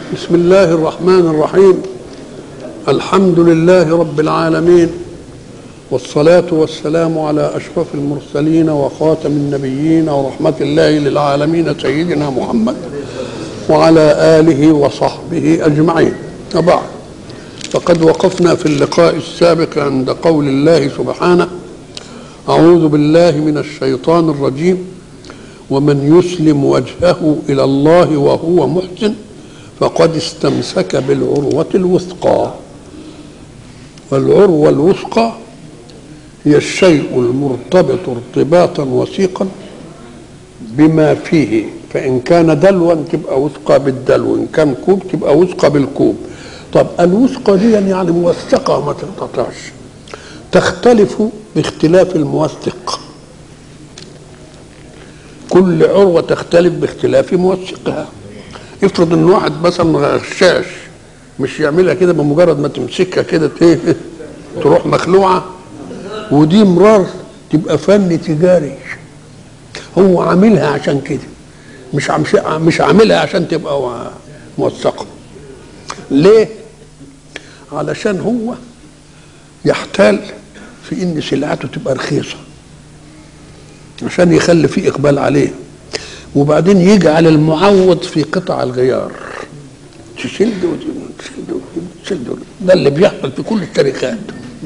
بسم الله الرحمن الرحيم الحمد لله رب العالمين والصلاة والسلام على أشرف المرسلين وخاتم النبيين ورحمة الله للعالمين سيدنا محمد وعلى آله وصحبه أجمعين وبعد فقد وقفنا في اللقاء السابق عند قول الله سبحانه أعوذ بالله من الشيطان الرجيم ومن يسلم وجهه إلى الله وهو محسن فقد استمسك بالعروة الوثقى والعروة الوثقى هي الشيء المرتبط ارتباطا وثيقا بما فيه فإن كان دلوا تبقى وثقة بالدلو إن كان كوب تبقى وثقة بالكوب طب الوثقة دي يعني موثقة وما تنقطعش تختلف باختلاف الموثق كل عروة تختلف باختلاف موثقها افرض ان واحد مثلا غشاش مش يعملها كده بمجرد ما تمسكها كده ايه تروح مخلوعه ودي مرار تبقى فن تجاري هو عاملها عشان كده مش عم مش عاملها عشان تبقى موثقه ليه علشان هو يحتال في ان سلعته تبقى رخيصه عشان يخلي فيه اقبال عليه وبعدين يجعل المعوض في قطع الغيار تشد وتشد وتشد ده اللي بيحصل في كل الشركات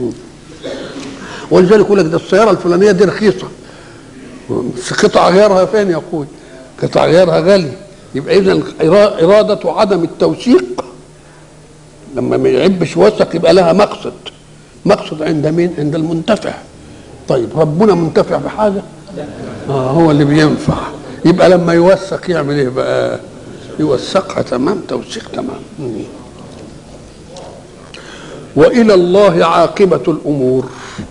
ولذلك يقول لك ده السياره الفلانيه دي رخيصه بس قطع غيارها فين يا اخوي؟ قطع غيارها غالي يبقى اذا اراده عدم التوثيق لما ما يعبش يوثق يبقى لها مقصد مقصد عند مين؟ عند المنتفع طيب ربنا منتفع بحاجه؟ اه هو اللي بينفع يبقى لما يوثق يعمل ايه بقى يوثقها تمام توثيق تمام والى الله عاقبه الامور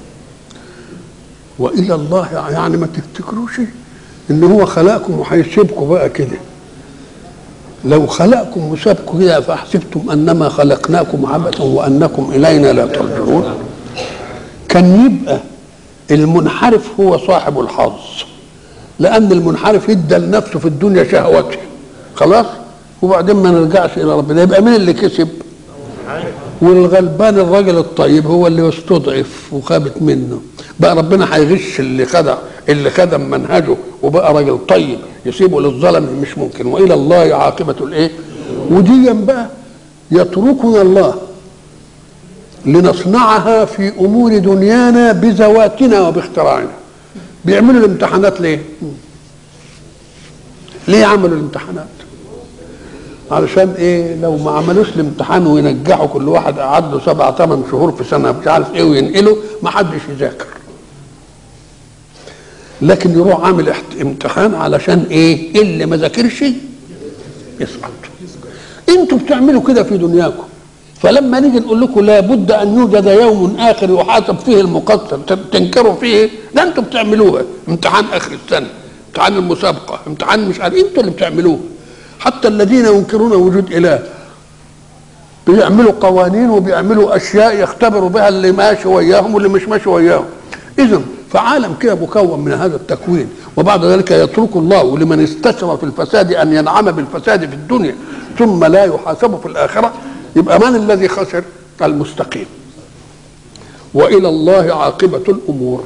والى الله يعني ما تفتكروش ان هو خلقكم وهيسيبكم بقى كده لو خلقكم وسابكم كده فحسبتم انما خلقناكم عبثا وانكم الينا لا ترجعون كان يبقى المنحرف هو صاحب الحظ لان المنحرف ادى لنفسه في الدنيا شهوته خلاص وبعدين ما نرجعش الى ربنا يبقى مين اللي كسب والغلبان الراجل الطيب هو اللي استضعف وخابت منه بقى ربنا هيغش اللي خدع اللي خدم منهجه وبقى راجل طيب يسيبه للظلم مش ممكن والى الله عاقبه الايه وديا بقى يتركنا الله لنصنعها في امور دنيانا بذواتنا وباختراعنا بيعملوا الامتحانات ليه ليه عملوا الامتحانات علشان ايه لو ما عملوش الامتحان وينجحوا كل واحد قعد له سبع ثمان شهور في سنه مش عارف ايه وينقله ما حدش يذاكر لكن يروح عامل امتحان علشان ايه اللي ما ذاكرش يسقط انتوا بتعملوا كده في دنياكم فلما نيجي نقول لكم لابد ان يوجد يوم اخر يحاسب فيه المقصر تنكروا فيه ده انتوا بتعملوها امتحان اخر السنه امتحان المسابقه امتحان مش عارف انتوا اللي بتعملوه حتى الذين ينكرون وجود اله بيعملوا قوانين وبيعملوا اشياء يختبروا بها اللي ماشي وياهم واللي مش ماشي وياهم اذا فعالم كده مكون من هذا التكوين وبعد ذلك يترك الله لمن استشرى في الفساد ان ينعم بالفساد في الدنيا ثم لا يحاسب في الاخره يبقى من الذي خسر المستقيم والى الله عاقبه الامور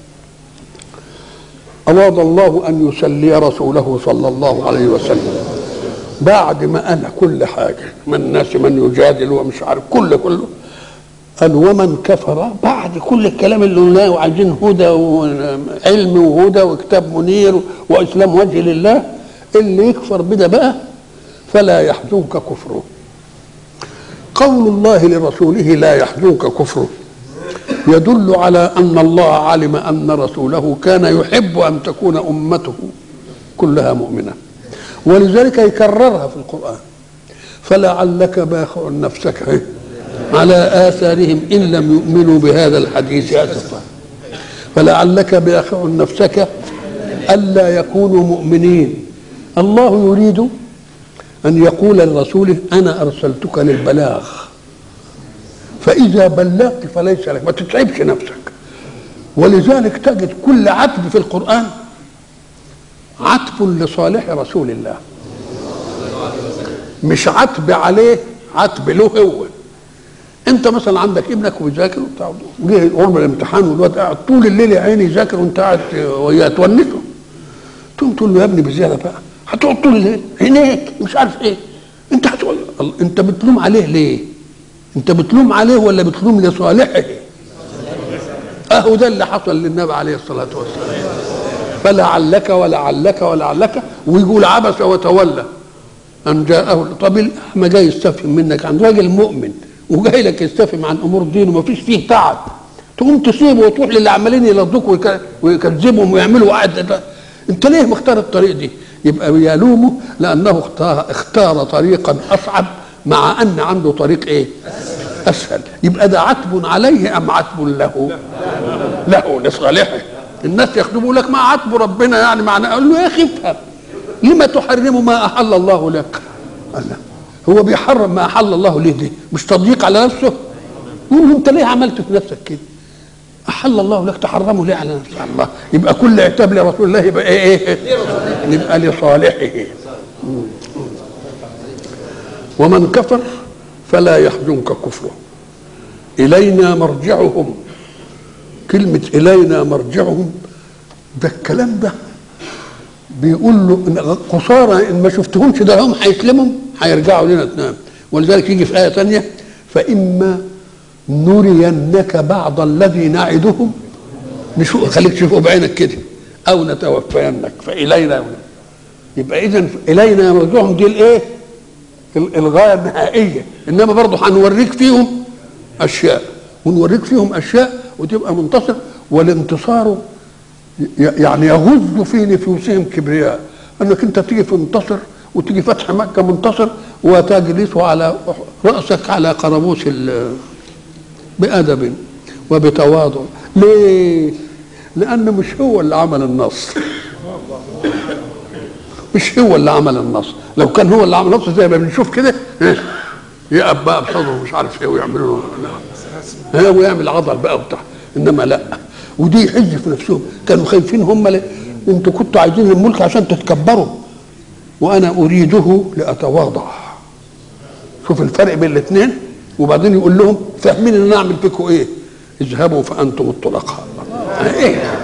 اراد الله ان يسلي رسوله صلى الله عليه وسلم بعد ما قال كل حاجه من الناس من يجادل ومش عارف كل كله قال ومن كفر بعد كل الكلام اللي قلناه وعايزين هدى وعلم وهدى وكتاب منير واسلام وجه لله اللي يكفر بده بقى فلا يحزنك كفره قول الله لرسوله لا يحزنك كفره يدل على ان الله علم ان رسوله كان يحب ان تكون امته كلها مؤمنه ولذلك يكررها في القران فلعلك باخع نفسك على اثارهم ان لم يؤمنوا بهذا الحديث اسفا فلعلك باخع نفسك الا يكونوا مؤمنين الله يريد أن يقول لرسوله أنا أرسلتك للبلاغ فإذا بلغت فليس لك ما تتعبش نفسك ولذلك تجد كل عتب في القرآن عتب لصالح رسول الله مش عتب عليه عتب له هو انت مثلا عندك ابنك وبيذاكر وبتاع وجه قرب الامتحان والواد قاعد طول الليل يا عيني يذاكر وانت قاعد وياه تونسه تقوم تقول له يا ابني بزياده بقى هتقعد طول الليل عينيك مش عارف ايه انت هتقول انت بتلوم عليه ليه؟ انت بتلوم عليه ولا بتلوم لصالحه؟ اهو ده اللي حصل للنبي عليه الصلاه والسلام فلعلك ولعلك ولعلك ويقول عبس وتولى ان جاءه طب ما جاي يستفهم منك عن راجل مؤمن وجاي لك يستفهم عن امور دين وما فيش فيه تعب تقوم تسيبه وتروح للي عمالين يلضوك ويكذبهم ويعملوا قاعد انت ليه مختار الطريق دي؟ يبقى يلومه لانه اختار, اختار طريقا اصعب مع ان عنده طريق ايه؟ اسهل يبقى ده عتب عليه ام عتب له؟ له لصالحه الناس يخدموا لك ما عتب ربنا يعني معناه اقول له يا اخي افهم لما تحرم ما احل الله لك؟ الله هو بيحرم ما احل الله ليه دي؟ مش تضييق على نفسه؟ يقول له انت ليه عملت في نفسك كده؟ احل الله لك تحرمه ليه على نفسك الله يبقى كل عتاب لرسول الله يبقى ايه ايه يبقى لصالحه ومن كفر فلا يحزنك كفره الينا مرجعهم كلمه الينا مرجعهم ده الكلام ده بيقول له إن قصارى ان ما شفتهمش ده هم هيسلموا هيرجعوا لنا تنام ولذلك يجي في ايه ثانيه فاما نرينك بعض الذي نعدهم نشوف خليك تشوفه بعينك كده او نتوفينك فالينا يبقى اذا الينا مرجعهم دي الايه؟ الغايه النهائيه انما برضه هنوريك فيهم اشياء ونوريك فيهم اشياء وتبقى منتصر والانتصار يعني يغز في نفوسهم كبرياء انك انت تيجي في منتصر وتيجي فتح مكه منتصر وتجلس على راسك على قرموس بأدب وبتواضع ليه؟ لأنه مش هو اللي عمل النصر مش هو اللي عمل النصر لو كان هو اللي عمل النصر زي ما بنشوف كده يقف بقى بصدره مش عارف ايه ويعملوا له ويعمل عضل بقى وبتاع انما لا ودي حج في نفسهم كانوا خايفين هم ل... انتوا كنتوا عايزين الملك عشان تتكبروا وانا اريده لاتواضع شوف الفرق بين الاثنين وبعدين يقول لهم فاهمين ان انا اعمل فيكم ايه اذهبوا فانتم الطلقاء ايه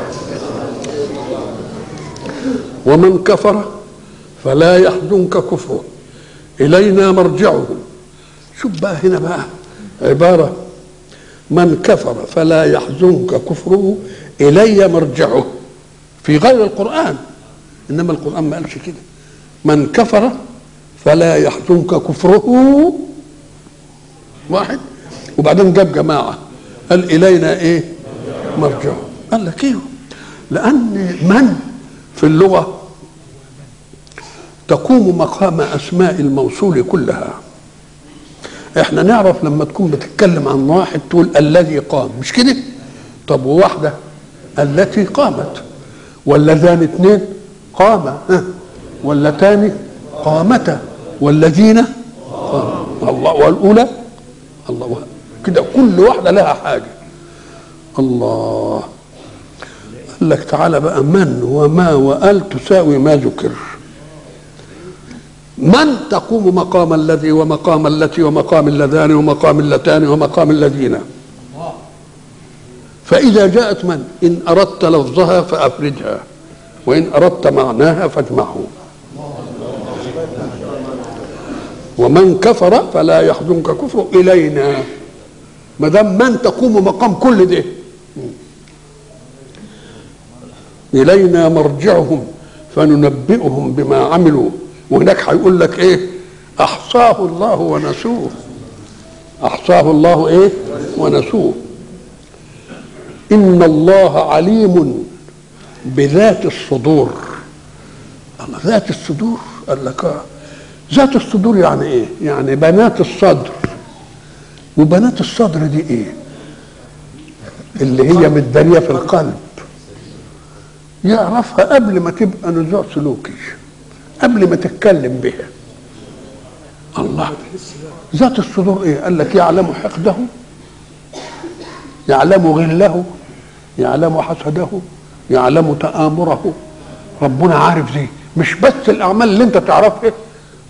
ومن كفر فلا يحزنك كفره الينا مرجعهم شوف بقى هنا بقى عباره من كفر فلا يحزنك كفره الي مرجعه في غير القران انما القران ما قالش كده من كفر فلا يحزنك كفره واحد وبعدين جاب جماعة قال إلينا إيه مرجع قال لك إيه لأن من في اللغة تقوم مقام أسماء الموصول كلها احنا نعرف لما تكون بتتكلم عن واحد تقول الذي قام مش كده طب وواحدة التي قامت واللذان اثنين قام واللتان قامتا والذين قام الله والأولى الله كده كل واحدة لها حاجة الله قال لك تعالى بقى من وما وال تساوي ما ذكر من تقوم مقام الذي ومقام التي ومقام اللذان ومقام اللتان ومقام الذين فإذا جاءت من إن أردت لفظها فأفردها وإن أردت معناها فاجمعه ومن كفر فلا يحزنك كفره الينا ما دام من تقوم مقام كل ده الينا مرجعهم فننبئهم بما عملوا وهناك هيقول لك ايه احصاه الله ونسوه احصاه الله ايه ونسوه ان الله عليم بذات الصدور الله ذات الصدور قال لك آه. ذات الصدور يعني ايه يعني بنات الصدر وبنات الصدر دي ايه اللي هي متداريه في القلب يعرفها قبل ما تبقى نزوع سلوكي قبل ما تتكلم بها الله ذات الصدور ايه قال لك يعلم حقده يعلم غله يعلم حسده يعلم تآمره ربنا عارف دي مش بس الأعمال اللي أنت تعرفها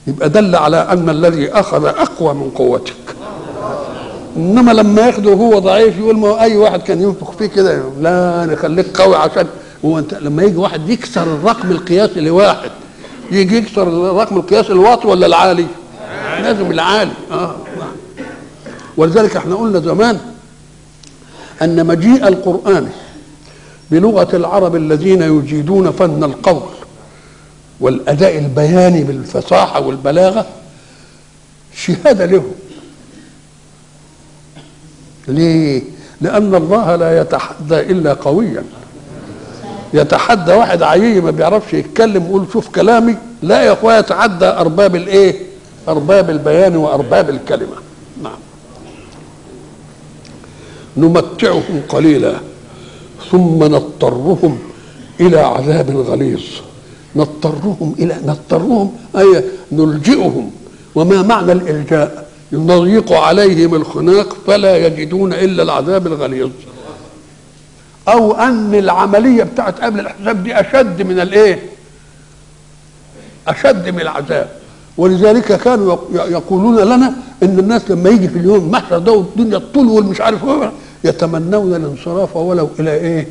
يبقى دل على ان الذي اخذ اقوى من قوتك انما لما ياخده هو ضعيف يقول ما هو اي واحد كان ينفخ فيه كده لا نخليك قوي عشان هو انت لما يجي واحد يكسر الرقم القياسي لواحد يجي يكسر الرقم القياسي الواطي ولا العالي؟ لازم العالي اه ولذلك احنا قلنا زمان ان مجيء القران بلغه العرب الذين يجيدون فن القول والاداء البياني بالفصاحه والبلاغه شهاده لهم ليه لان الله لا يتحدى الا قويا يتحدى واحد عيي ما بيعرفش يتكلم يقول شوف كلامي لا يا اخويا يتعدى ارباب الايه ارباب البيان وارباب الكلمه نعم نمتعهم قليلا ثم نضطرهم الى عذاب غليظ نضطرهم الى نضطرهم اي نلجئهم وما معنى الالجاء نضيق عليهم الخناق فلا يجدون الا العذاب الغليظ او ان العمليه بتاعت قبل الحساب دي اشد من الايه اشد من العذاب ولذلك كانوا يقولون لنا ان الناس لما يجي في اليوم المحشر ده والدنيا الطول والمش عارف ايه يتمنون الانصراف ولو الى ايه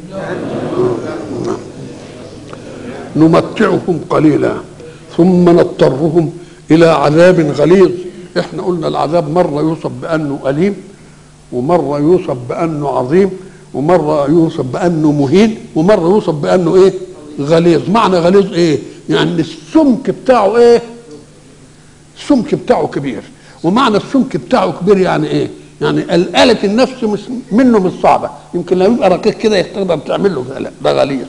نمتعهم قليلا ثم نضطرهم الى عذاب غليظ احنا قلنا العذاب مره يوصف بانه اليم ومره يوصف بانه عظيم ومره يوصف بانه مهين ومره يوصف بانه ايه غليظ معنى غليظ ايه يعني السمك بتاعه ايه السمك بتاعه كبير ومعنى السمك بتاعه كبير يعني ايه يعني الآلة النفس مش منه مش صعبة يمكن لو يبقى رقيق كده تقدر تعمل له لا ده غليظ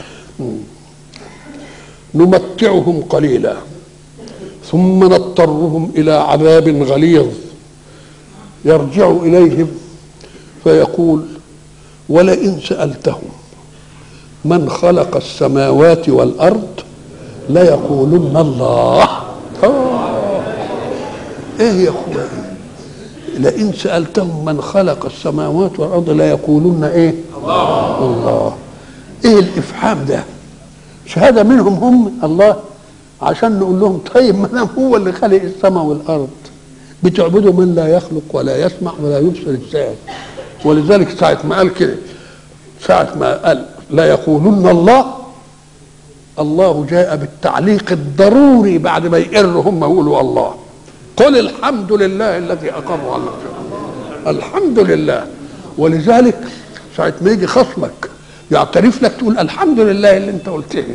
نمتعهم قليلا ثم نضطرهم إلى عذاب غليظ يرجع إليهم فيقول ولئن سألتهم من خلق السماوات والأرض ليقولن الله آه. ايه يا اخويا لئن سألتهم من خلق السماوات والأرض ليقولن ايه الله الله ايه الافحام ده شهادة منهم هم الله عشان نقول لهم طيب ما دام هو اللي خلق السماء والأرض بتعبدوا من لا يخلق ولا يسمع ولا يبصر ازاي ولذلك ساعة ما قال كده ساعة ما قال لا يقولن الله الله جاء بالتعليق الضروري بعد ما يقروا هم يقولوا الله قل الحمد لله الذي اقر على الحمد لله ولذلك ساعة ما يجي خصمك يعترف لك تقول الحمد لله اللي انت قلته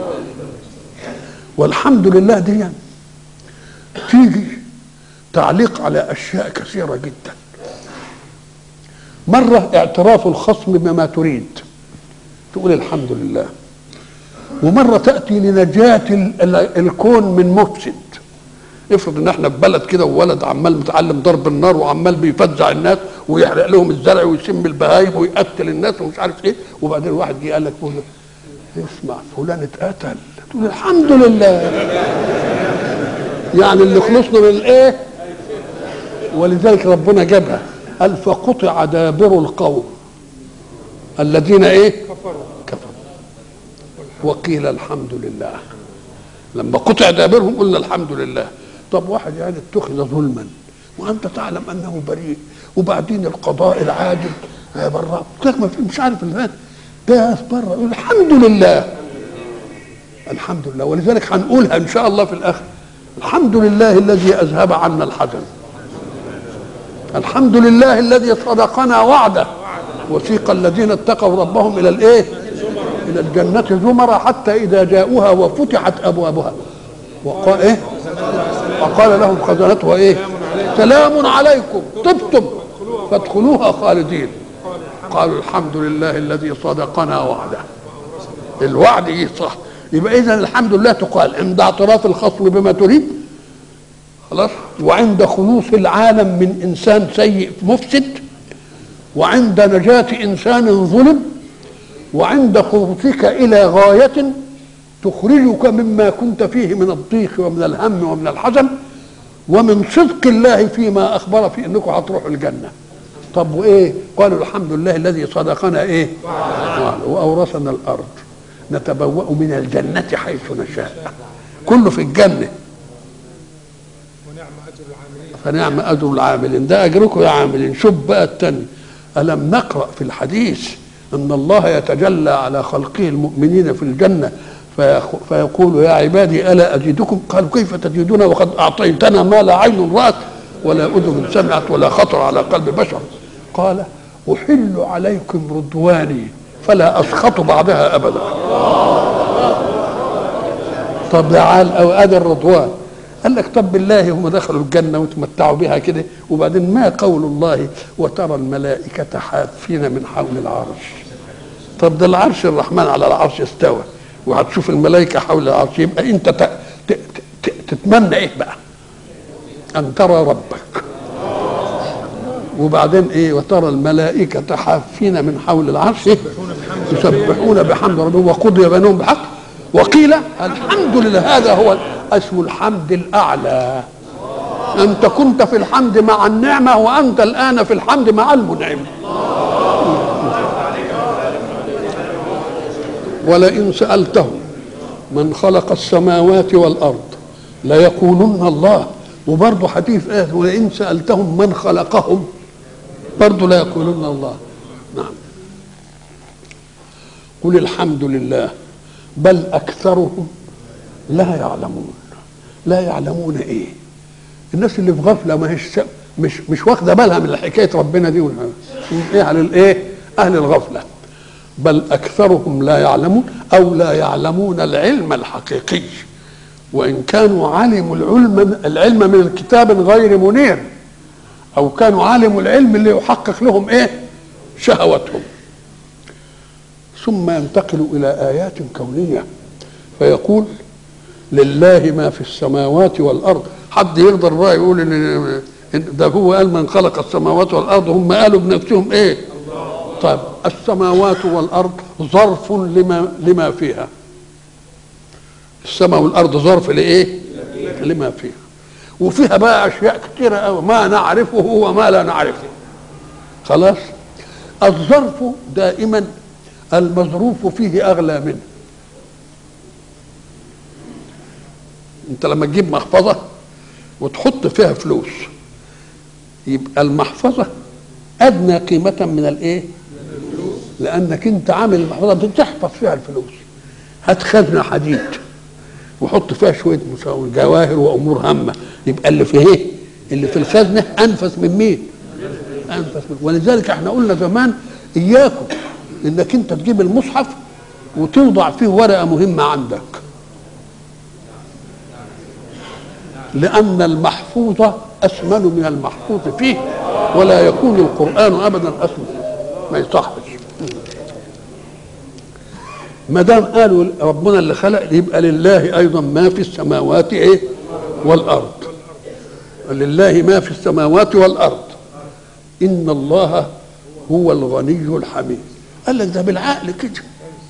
والحمد لله دي تيجي تعليق على اشياء كثيره جدا مره اعتراف الخصم بما تريد تقول الحمد لله ومره تاتي لنجاه الكون من مفسد افرض ان احنا في بلد كده وولد عمال متعلم ضرب النار وعمال بيفزع الناس ويحرق لهم الزرع ويسم البهايم ويقتل الناس ومش عارف ايه وبعدين واحد جه قال لك اسمع فلان اتقتل تقول الحمد لله يعني اللي خلصنا من الايه ولذلك ربنا جابها قال فقطع دابر القوم الذين ايه كفروا كفروا وقيل الحمد لله لما قطع دابرهم قلنا الحمد لله طب واحد يعني اتخذ ظلما وانت تعلم انه بريء وبعدين القضاء العادل بره ما في مش عارف الهات ده بره يقول الحمد لله الحمد لله ولذلك هنقولها ان شاء الله في الاخر الحمد لله الذي اذهب عنا الحزن الحمد لله الذي صدقنا وعده وسيق الذين اتقوا ربهم الى الايه الى الجنه زمرا حتى اذا جاءوها وفتحت ابوابها وقال ايه وقال لهم خزنتها ايه سلام عليكم طبتم فادخلوها خالدين قالوا الحمد لله الذي صدقنا وعده الوعد ايه صح يبقى اذا الحمد لله تقال عند اعتراف الخصم بما تريد خلاص وعند خلوص العالم من انسان سيء مفسد وعند نجاة انسان ظلم وعند خروجك الى غاية تخرجك مما كنت فيه من الضيق ومن الهم ومن الحزن ومن صدق الله فيما اخبر في انكم هتروحوا الجنه طب وايه قالوا الحمد لله الذي صدقنا ايه واورثنا الارض نتبوأ من الجنة حيث نشاء كله في الجنة فنعم اجر العاملين ده اجركم يا عاملين شوف بقى التاني الم نقرا في الحديث ان الله يتجلى على خلقه المؤمنين في الجنه فيخ- فيقول يا عبادي الا ازيدكم قالوا كيف تزيدون وقد اعطيتنا ما لا عين رات ولا اذن سمعت ولا خطر على قلب بشر قال احل عليكم رضواني فلا اسخط بعدها ابدا طب لعل او ادي الرضوان قال لك طب بالله هم دخلوا الجنه وتمتعوا بها كده وبعدين ما قول الله وترى الملائكه حافين من حول العرش طب ده العرش الرحمن على العرش استوى وهتشوف الملائكه حول العرش يبقى انت ت... ت... ت... تتمنى ايه بقى ان ترى ربك وبعدين ايه وترى الملائكه حافين من حول العرش إيه؟ يسبحون بحمد ربهم وقضي بينهم بحق وقيل الحمد لله هذا هو اسم الحمد الاعلى انت كنت في الحمد مع النعمه وانت الان في الحمد مع المنعم ولئن سالتهم من خلق السماوات والارض ليقولن الله وبرضه حديث آية ولئن سألتهم من خلقهم برضه لا يقولون الله نعم قل الحمد لله بل أكثرهم لا يعلمون لا يعلمون إيه الناس اللي في غفلة ما هيش مش مش واخدة بالها من حكاية ربنا دي ولا- إيه على الإيه أهل الغفلة بل أكثرهم لا يعلمون أو لا يعلمون العلم الحقيقي وإن كانوا علموا العلم العلم من الكتاب غير منير أو كانوا علموا العلم اللي يحقق لهم إيه شهوتهم ثم ينتقل إلى آيات كونية فيقول لله ما في السماوات والأرض حد يقدر بقى يقول إن إن ده هو قال من خلق السماوات والأرض هم قالوا بنفسهم إيه طيب السماوات والأرض ظرف لما لما فيها السماء والارض ظرف لايه لما فيها وفيها بقى اشياء كثيره قوي ما نعرفه وما لا نعرفه خلاص الظرف دائما المظروف فيه اغلى منه انت لما تجيب محفظه وتحط فيها فلوس يبقى المحفظه ادنى قيمه من الايه لانك انت عامل المحفظه بتحفظ فيها الفلوس هات خزنه حديد وحط فيها شويه مساوي جواهر وامور هامه يبقى اللي في ايه اللي في الخزنه انفس من مين انفس من ولذلك احنا قلنا زمان اياكم انك انت تجيب المصحف وتوضع فيه ورقه مهمه عندك لان المحفوظ اسمن من المحفوظ فيه ولا يكون القران ابدا اسمن ما يصحش ما دام قالوا ربنا اللي خلق يبقى لله ايضا ما في السماوات ايه والارض لله ما في السماوات والارض ان الله هو الغني الحميد قال لك ده بالعقل كده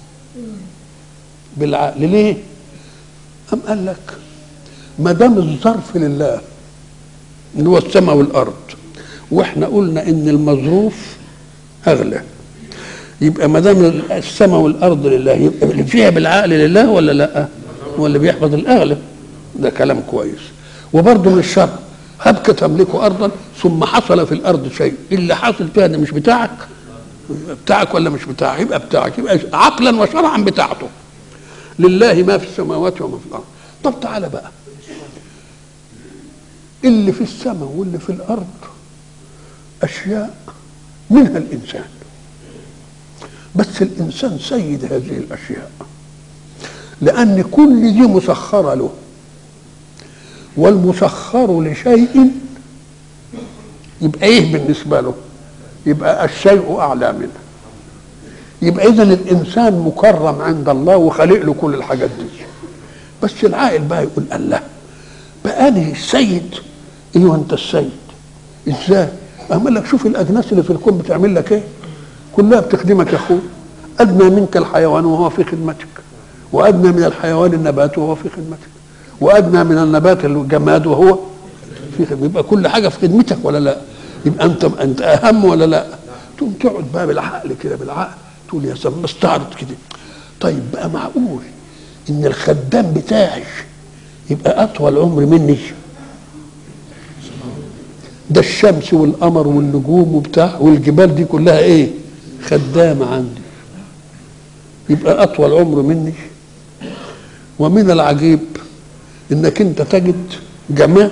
بالعقل ليه أم قال لك ما دام الظرف لله اللي هو السماء والارض واحنا قلنا ان المظروف اغلى يبقى ما دام السماء والارض لله يبقى اللي فيها بالعقل لله ولا لا؟ هو اللي بيحفظ الاغلب ده كلام كويس وبرضه من الشر هبك تملك ارضا ثم حصل في الارض شيء اللي حاصل فيها ده مش بتاعك يبقى بتاعك ولا مش بتاعك يبقى بتاعك يبقى عقلا وشرعا بتاعته لله ما في السماوات وما في الارض طب تعالى بقى اللي في السماء واللي في الارض اشياء منها الانسان بس الانسان سيد هذه الاشياء لان كل دي مسخره له والمسخر لشيء يبقى ايه بالنسبه له يبقى الشيء اعلى منه يبقى اذا الانسان مكرم عند الله وخالق له كل الحاجات دي بس العاقل بقى يقول الله بقى انا السيد ايوه انت السيد ازاي اعمل لك شوف الاجناس اللي في الكون بتعمل لك ايه كلها بتخدمك يا اخوي ادنى منك الحيوان وهو في خدمتك وادنى من الحيوان النبات وهو في خدمتك وادنى من النبات الجماد وهو في خدمتك يبقى كل حاجه في خدمتك ولا لا يبقى انت انت اهم ولا لا تقوم تقعد بقى بالعقل كده بالعقل تقول يا سلام استعرض كده طيب بقى معقول ان الخدام بتاعي يبقى اطول عمر مني ده الشمس والقمر والنجوم وبتاع والجبال دي كلها ايه خدامة عندي يبقى أطول عمر مني ومن العجيب انك انت تجد جماد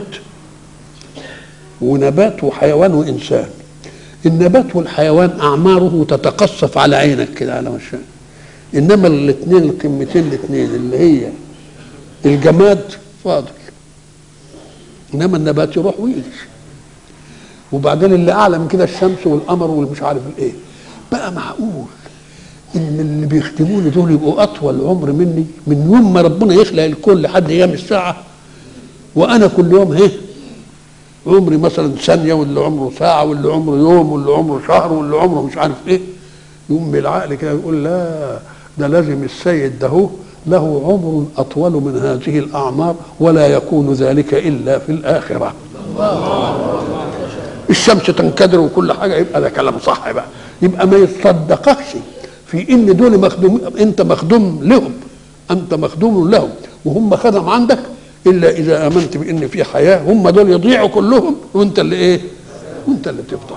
ونبات وحيوان وانسان النبات والحيوان اعماره تتقصف على عينك كده على مشان انما الاثنين القمتين الاثنين اللي هي الجماد فاضل انما النبات يروح ويجي وبعدين اللي اعلى من كده الشمس والقمر والمش عارف الايه بقى معقول ان اللي بيخدموني دول يبقوا اطول عمر مني من يوم ما ربنا يخلق الكون لحد ايام الساعه وانا كل يوم ايه عمري مثلا ثانيه واللي عمره ساعه واللي عمره يوم واللي عمره شهر واللي عمره مش عارف ايه يقوم بالعقل كده يقول لا ده لازم السيد ده هو له عمر اطول من هذه الاعمار ولا يكون ذلك الا في الاخره الشمس تنكدر وكل حاجه يبقى ده كلام صح بقى يبقى ما يصدقكش في ان دول مخدوم انت مخدوم لهم انت مخدوم لهم وهم خدم عندك الا اذا امنت بان في حياه هم دول يضيعوا كلهم وانت اللي ايه وانت اللي تفضل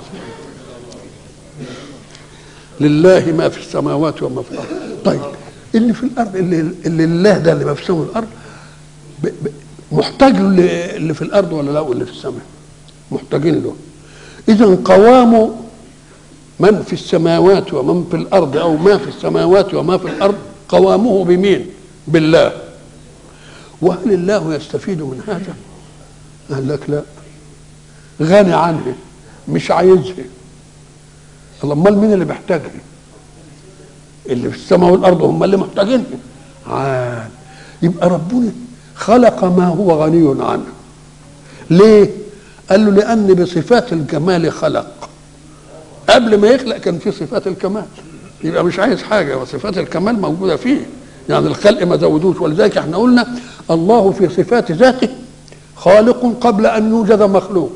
لله ما في السماوات وما في الارض طيب اللي في الارض اللي, اللي لله ده اللي ما في السماء والارض ب- ب- محتاج له اللي اللي في الارض ولا لا واللي في السماء محتاجين له اذا قوام من في السماوات ومن في الارض او ما في السماوات وما في الارض قوامه بمين بالله وهل الله يستفيد من هذا قال لك لا غني عنه مش عايزها الله امال مين اللي محتاجها اللي في السماء والارض هم اللي محتاجينها عال يبقى ربنا خلق ما هو غني عنه ليه قال له لان بصفات الجمال خلق قبل ما يخلق كان في صفات الكمال يبقى مش عايز حاجه وصفات الكمال موجوده فيه يعني الخلق ما زودوش ولذلك احنا قلنا الله في صفات ذاته خالق قبل ان يوجد مخلوق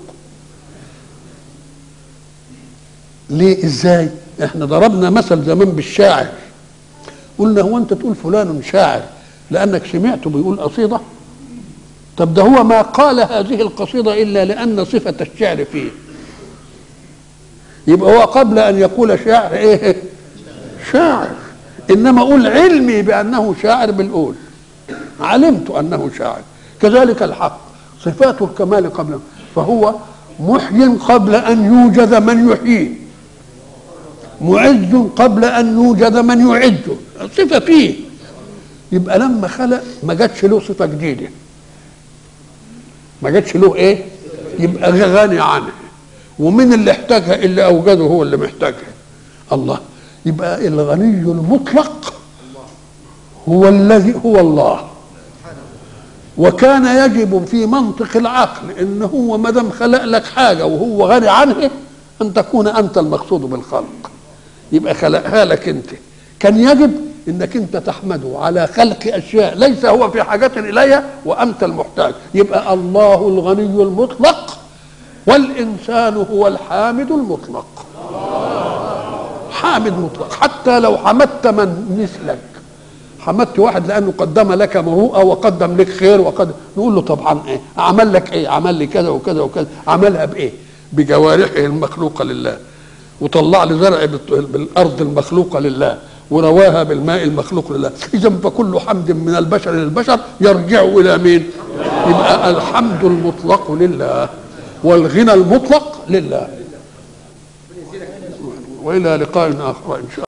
ليه ازاي احنا ضربنا مثل زمان بالشاعر قلنا هو انت تقول فلان شاعر لانك سمعته بيقول قصيده طب ده هو ما قال هذه القصيده الا لان صفه الشعر فيه يبقى هو قبل ان يقول شاعر ايه شاعر انما اقول علمي بانه شاعر بالقول علمت انه شاعر كذلك الحق صفات الكمال قبل فهو محي قبل ان يوجد من يحييه معز قبل ان يوجد من يعزه صفه فيه يبقى لما خلق ما جاتش له صفه جديده ما جاتش له ايه يبقى غني عنها ومن اللي احتاجها اللي اوجده هو اللي محتاجها الله يبقى الغني المطلق هو الذي هو الله وكان يجب في منطق العقل ان هو ما دام خلق لك حاجه وهو غني عنها ان تكون انت المقصود بالخلق يبقى خلقها لك انت كان يجب انك انت تحمده على خلق اشياء ليس هو في حاجه اليها وانت المحتاج يبقى الله الغني المطلق والانسان هو الحامد المطلق حامد مطلق حتى لو حمدت من مثلك حمدت واحد لانه قدم لك مروءه وقدم لك خير وقد نقول له طبعا ايه عمل لك ايه عمل لي كذا وكذا وكذا عملها بايه بجوارحه المخلوقه لله وطلع لي زرع بالارض المخلوقه لله ورواها بالماء المخلوق لله اذا فكل حمد من البشر للبشر يرجع الى مين يبقى الحمد المطلق لله والغنى المطلق لله والى لقاء اخر ان شاء الله